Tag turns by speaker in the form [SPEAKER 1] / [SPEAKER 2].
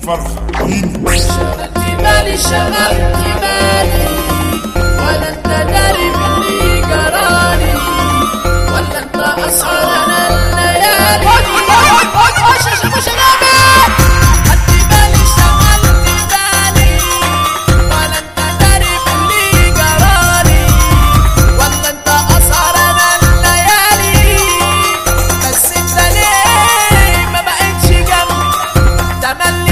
[SPEAKER 1] فرحانين
[SPEAKER 2] شغلت بالي شغلت بالي ولا انت داري باللي جرالي ولا انت اسهر انا الليالي خدت بالي شغلت بالي ولا انت داري باللي جرالي ولا انت اسهر انا الليالي بس انت ليه ما بقتش جنبي تملي